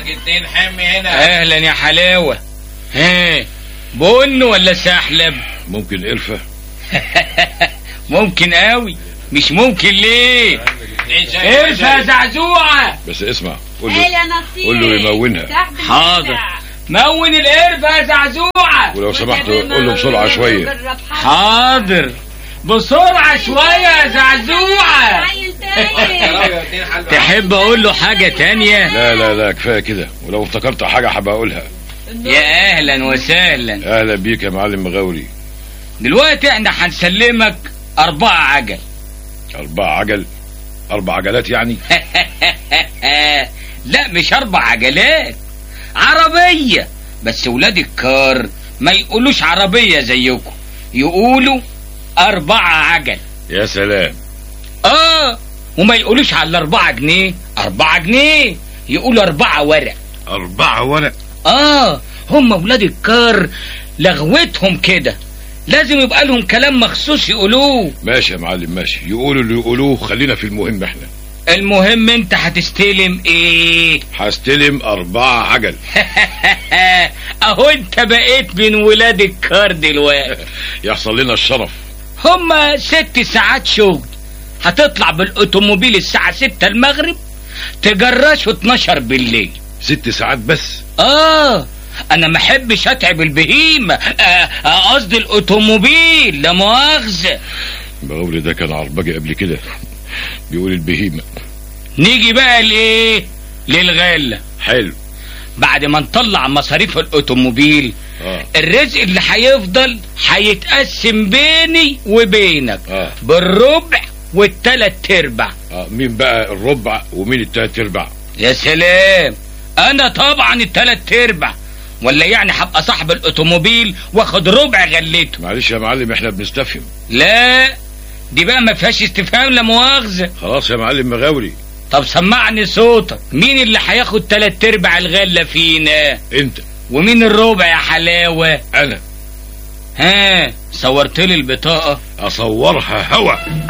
سجتين حامي هنا اهلا يا حلاوه ها بن ولا سحلب ممكن قرفة ممكن قوي مش ممكن ليه ارفع يا زعزوعه بس اسمع قول قال له يا نصير قول له يمونها تاخد حاضر البتاع. مون القرفه يا زعزوعه ولو سمحت قول له بسرعة شوية حاضر بسرعه شويه يا زعزوعه عيل تاني تحب اقول له حاجه تانية لا لا لا كفاية كده ولو افتكرت حاجة حابة اقولها يا اهلا وسهلا اهلا بيك يا معلم مغاوري دلوقتي احنا هنسلمك اربعة عجل اربع عجل اربع عجلات يعني لا مش اربع عجلات عربية بس ولاد الكار ما يقولوش عربية زيكم يقولوا أربعة عجل يا سلام اه وما يقولوش على الأربعة جنيه أربعة جنيه يقولوا أربعة ورق أربعة ورق اه هم ولاد الكار لغوتهم كده لازم يبقى لهم كلام مخصوص يقولوه ماشي يا معلم ماشي يقولوا اللي يقولوه خلينا في المهم احنا المهم انت هتستلم ايه هستلم أربعة عجل اهو انت بقيت من ولاد الكار دلوقتي يحصل لنا الشرف هما ست ساعات شغل هتطلع بالاوتوموبيل الساعة ستة المغرب تجرشه 12 بالليل ست ساعات بس اه انا ما احبش اتعب البهيمة آه، آه، قصدي الاوتوموبيل لا مؤاخذة مغاوري ده كان عربجي قبل كده بيقول البهيمة نيجي بقى لايه للغلة حلو بعد ما نطلع مصاريف الاوتوموبيل اه الرزق اللي هيفضل هيتقسم بيني وبينك اه بالربع والتلات ارباع اه مين بقى الربع ومين التلات ارباع يا سلام انا طبعا التلات ارباع ولا يعني هبقى صاحب الاوتوموبيل واخد ربع غليته معلش يا معلم احنا بنستفهم لا دي بقى ما فيهاش استفهام لا مؤاخذه خلاص يا معلم مغاوري طب سمعني صوتك مين اللي هياخد تلات ارباع الغله فينا انت ومين الربع يا حلاوه انا ها صورت لي البطاقه اصورها هوا